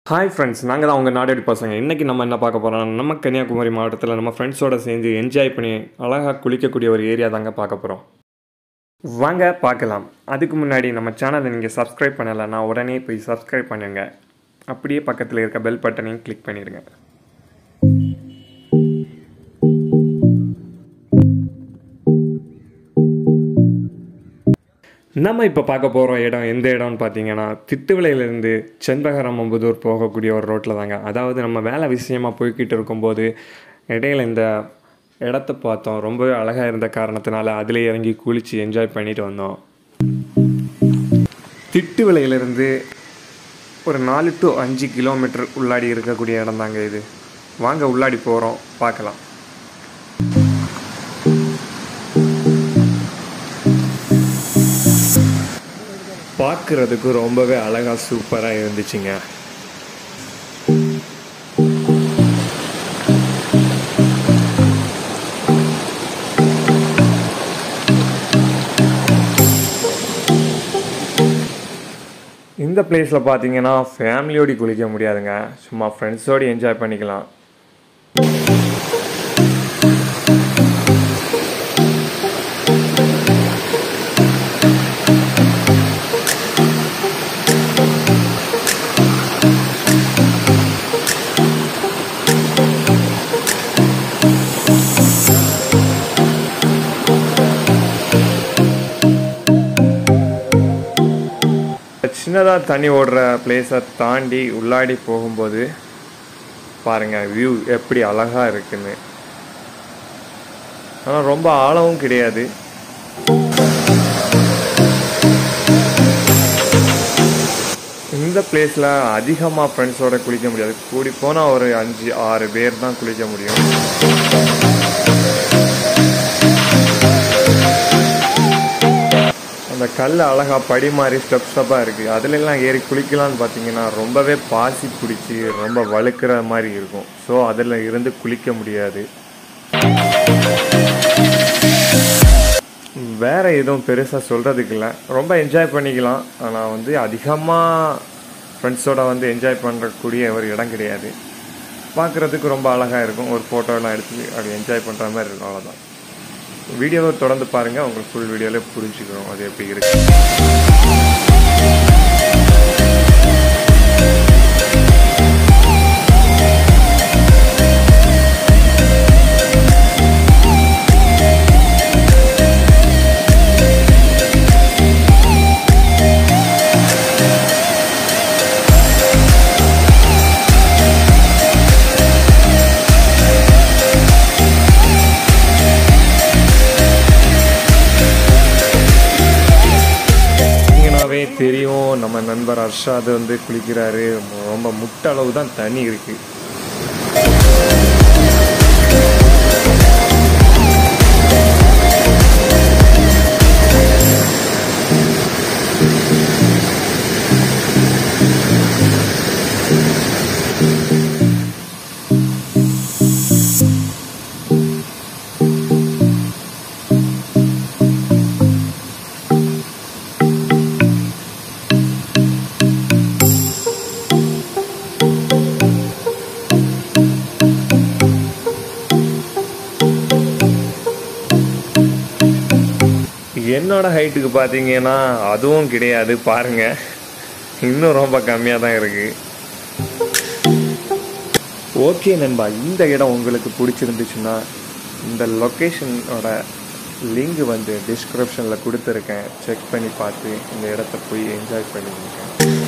hi friends நாங்கள் தான் உங்கள் நாடோடி பசங்க இன்றைக்கி நம்ம என்ன பார்க்க போகிறோம் நம்ம கன்னியாகுமரி மாவட்டத்தில் நம்ம ஃப்ரெண்ட்ஸோட சேர்ந்து என்ஜாய் பண்ணி அழகாக குளிக்கக்கூடிய ஒரு ஏரியா தாங்க பார்க்க போகிறோம் வாங்க பார்க்கலாம் அதுக்கு முன்னாடி நம்ம சேனலை நீங்கள் சப்ஸ்கிரைப் பண்ணலைன்னா உடனே போய் சப்ஸ்கிரைப் பண்ணுங்க அப்படியே பக்கத்தில் இருக்க பெல் பட்டனையும் கிளிக் பண்ணிடுங்க நம்ம இப்போ பார்க்க போகிற இடம் எந்த இடம்னு பார்த்தீங்கன்னா திட்டுவிலையிலேருந்து செண்பகரம்புதூர் போகக்கூடிய ஒரு ரோட்டில் தாங்க அதாவது நம்ம வேலை விஷயமா போய்கிட்டு இருக்கும்போது இடையில இந்த இடத்த பார்த்தோம் ரொம்பவே அழகாக இருந்த காரணத்தினால அதிலே இறங்கி குளித்து என்ஜாய் பண்ணிட்டு வந்தோம் திட்டுவிலையிலேருந்து ஒரு நாலு டு அஞ்சு கிலோமீட்டர் உள்ளாடி இருக்கக்கூடிய இடம் தாங்க இது வாங்க உள்ளாடி போகிறோம் பார்க்கலாம் பார்க்குறதுக்கு ரொம்பவே அழகாக சூப்பராக இருந்துச்சுங்க இந்த பிளேஸில் பார்த்தீங்கன்னா ஃபேமிலியோடு குளிக்க முடியாதுங்க சும்மா ஃப்ரெண்ட்ஸோடு என்ஜாய் பண்ணிக்கலாம் சின்னதாக தண்ணி ஓடுற பிளேஸை தாண்டி உள்ளாடி போகும்போது பாருங்கள் வியூ எப்படி அழகாக இருக்குன்னு ஆனால் ரொம்ப ஆழமும் கிடையாது இந்த பிளேஸில் அதிகமாக ஃப்ரெண்ட்ஸோட குளிக்க முடியாது கூடி போனால் ஒரு அஞ்சு ஆறு பேர் தான் குளிக்க முடியும் அந்த கல் அழகாக படி மாதிரி ஸ்டெப் ஸ்டெப்பாக இருக்குது அதுலெல்லாம் ஏறி குளிக்கலாம்னு பார்த்தீங்கன்னா ரொம்பவே பாசி பிடிச்சி ரொம்ப வழுக்கிற மாதிரி இருக்கும் ஸோ அதில் இருந்து குளிக்க முடியாது வேற எதுவும் பெருசாக சொல்கிறதுக்கு இல்லை ரொம்ப என்ஜாய் பண்ணிக்கலாம் ஆனால் வந்து அதிகமாக ஃப்ரெண்ட்ஸோட வந்து என்ஜாய் பண்ணுறக்கூடிய ஒரு இடம் கிடையாது பார்க்குறதுக்கு ரொம்ப அழகாக இருக்கும் ஒரு ஃபோட்டோலாம் எடுத்து அப்படி என்ஜாய் பண்ணுற மாதிரி இருக்கும் அவ்வளோதான் வீடியோவை தொடர்ந்து பாருங்கள் உங்களுக்கு ஃபுல் வீடியோவில் புரிஞ்சுக்கிறோம் அது எப்படி இருக்கு பார்த்தீங்கன்னாவே தெரியும் நம்ம நண்பர் அர்ஷாத் வந்து குளிக்கிறாரு ரொம்ப முட்டளவு தான் தண்ணி இருக்கு என்னோட ஹைட்டுக்கு பார்த்தீங்கன்னா அதுவும் கிடையாது பாருங்க இன்னும் ரொம்ப கம்மியாக தான் இருக்கு ஓகே நண்பா இந்த இடம் உங்களுக்கு பிடிச்சிருந்துச்சுன்னா இந்த லொக்கேஷனோட லிங்க் வந்து டிஸ்கிரிப்ஷனில் கொடுத்துருக்கேன் செக் பண்ணி பார்த்து இந்த இடத்த போய் என்ஜாய் பண்ணிருக்கேன்